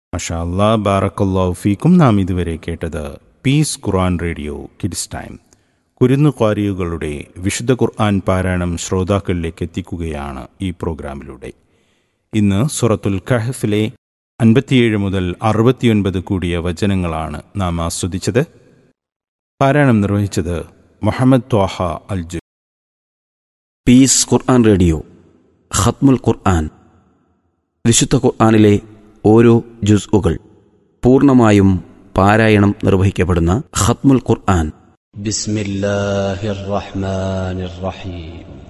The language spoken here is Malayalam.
മഷാ അല്ലാ ബാറക്കല്ലാഹു ഫീക്കും നാം ഇതുവരെ കേട്ടത് peace Quran radio kids time കുരുന്നു ഖാരിയുകളുടെ വിശുദ്ധ ഖുർആൻ പാരായണം ശ്രോതാക്കളിലേക്ക് എത്തിക്കുകയാണ് ഈ പ്രോഗ്രാമിലൂടെ ഇന്ന് സുറത്തുൽ കഹഫിലെ അൻപത്തിയേഴ് മുതൽ അറുപത്തിയൊൻപത് കൂടിയ വചനങ്ങളാണ് നാം ആസ്വദിച്ചത് പാരായണം നിർവഹിച്ചത് മുഹമ്മദ് ത്വാഹ അൽ ജു പീസ് ഖുർആൻ റേഡിയോ ഖത്മുൽ ഖുർആൻ വിശുദ്ധ ഖുർആനിലെ ഓരോ ജുസ്ഉകൾ പൂർണ്ണമായും പാരായണം നിർവഹിക്കപ്പെടുന്ന ഖത്മുൽ ഖുർആൻ بسم الله الرحمن الرحيم